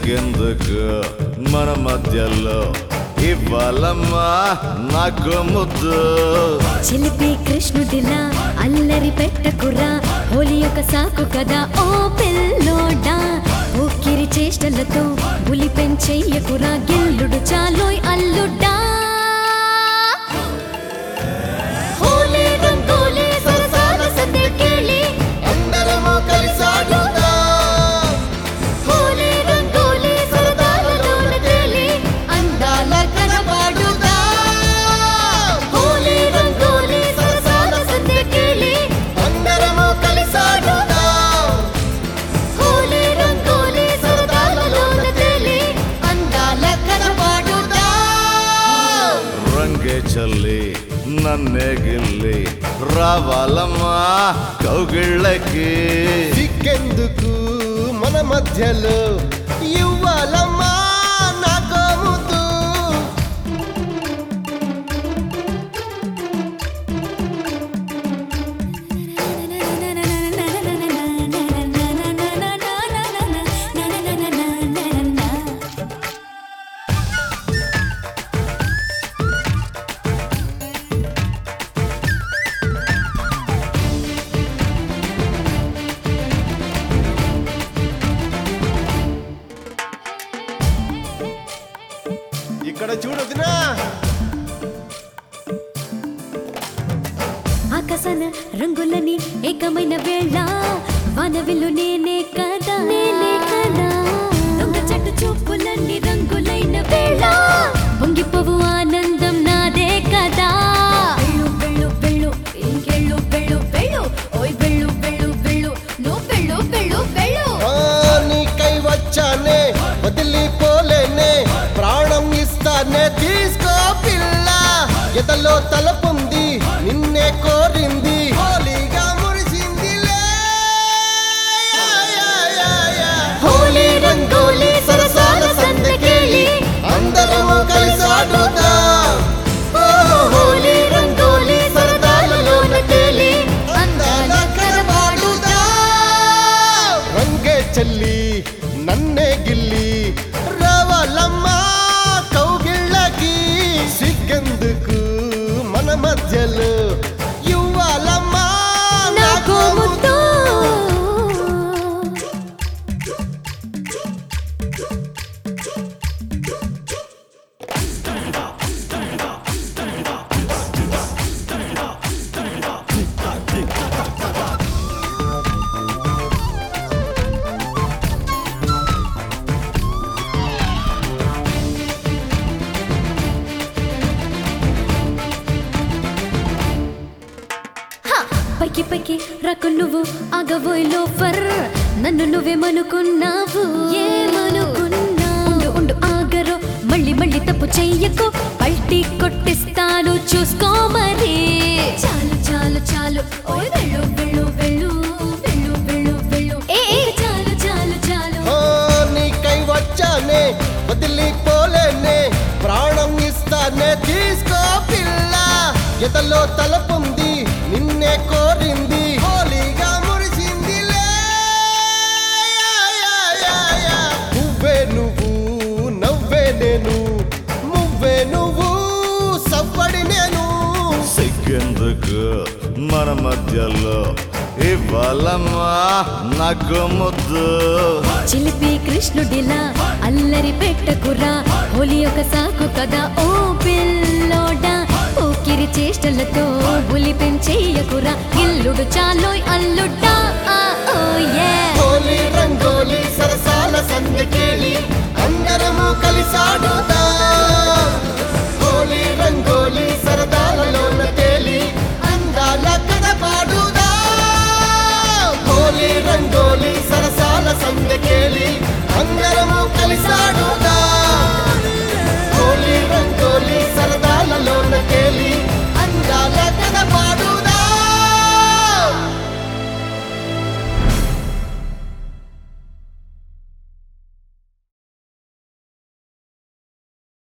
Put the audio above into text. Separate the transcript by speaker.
Speaker 1: సిగ్గెందుకు మన మధ్యలో ఇవ్వాలమ్మా నాకు ముద్దు
Speaker 2: చిలిపి కృష్ణుడిలా అల్లరి పెట్టకురా హోలీ ఒక సాకు కదా ఓ పిల్లోడా ఊకిరి చేష్టలతో బులి పెంచెయ్యకురా గిల్లుడు చాలోయ్ అల్లుడా హోలీ రంగోలీ సరసాల సందెకేళి
Speaker 3: అందరము కలిసి ఆడుదాం
Speaker 2: హోలీ రంగోలీ సరదాలలోన తేలి అందాల కనబాడుదా హోలీ రంగోలీ సరసాల సందెకేళి
Speaker 3: అందరము కలిసి ఆడుదాం
Speaker 2: హోలీ రంగోలీ సరదాలలోన తేలి అందాల కనబాడుదా
Speaker 1: రంగే చల్లి నన్నే గిల్లి రావాలమ్మా కౌగిళ్ళకి
Speaker 3: సిగ్గెందుకు మన మధ్యలో ఇవ్వాలమ్మా నాకో ముద్దు ఇక్కడ చూడొద్దునా
Speaker 2: ఆకాశన రంగులని ఏకమైన వేళ వానవిల్లు నేనే కదా నేనే కదా దొంగ చెట్టు చూపులన్నీ రంగులైన వేళ పొంగిపోవు ఆనందం నాదే కదా వెళ్ళు వెళ్ళు వెళ్ళు ఇంకెళ్ళు వెళ్ళు వెళ్ళు ఓయ్ వెళ్ళు వెళ్ళు వెళ్ళు నువ్వు వెళ్ళు వెళ్ళు వెళ్ళు
Speaker 3: ఆ, నీకై వచ్చానే వదిలిపోలేనే ప్రాణం ఇస్తానే తీసుకో పిల్ల ఎదలో తలపుంది నిన్నే కోరింది హోలీగా మురిసిందిలే ya, ya, ya, ya.
Speaker 2: Holi rangoli సరసాల సందకేళి
Speaker 3: అందరము కలిసి ఆడుదాం
Speaker 2: ఓ హోలీ రంగోలీ సరదాలలోన తేలి అందాల కనబాడుదా
Speaker 3: రంగే చెల్లి నన్నే గిల్లి రావాలమ్మా కౌగిళ్ళకి సిగ్గెందుకు మన మధ్యలో ఇవ్వాలమ్మా
Speaker 2: నాకు ముద్దు హ! పైకి పైకి రాకు నువ్వు ఆగబోయ్ లోఫర్ నన్ను నువ్వేమనుకున్నావు ఏమనుకున్నా ఉండు ఉండు ఆగరు మళ్ళీ మళ్ళీ తప్పు చెయ్యకు పల్టీ కొట్టిస్తాను చూసుకో మరి చాలు చాలు చాలు ఓయ్ వెళ్ళు వెళ్ళు వెళ్ళు వెళ్ళు వెళ్ళు వెళ్ళు ఏ ఏ, చాలు చాలు చాలు
Speaker 3: ఓ, నీకై వచ్చానే వదిలిపోలేనే ప్రాణం ఇస్తానే తీసుకో పిల్ల ఎదలో తలపుంది నిన్నే కోరింది హోలీగా మురిసిందిలే యా, యా, యా, యా. నువ్వే నువ్వు నవ్వే నేను నువ్వే నువ్వు సవ్వడి నేను
Speaker 1: సిగ్గెందుకు మన మధ్యలో ఇవ్వాలమ్మా నాకు ముద్దు
Speaker 2: చిలిపి కృష్ణుడిలా అల్లరి పెట్టకురా హోలీ ఒక సాకు కదా ఓ పిల్లోడా ఊకిరి చేష్టలతో బులి పెంచేయకురా ఇల్లుడు చాలోయ్ అల్లుడా ఆ, ఓ యే
Speaker 3: హోలీ రంగోలీ సరసాల సందకేళి అందరము కలిసాడుదాం హోలీ రంగోలీ సరదాలలోన తేలి అందాల కడపాడుదాం హోలీ రంగోలీ సరసాల సందకేళి అందరము కలిసా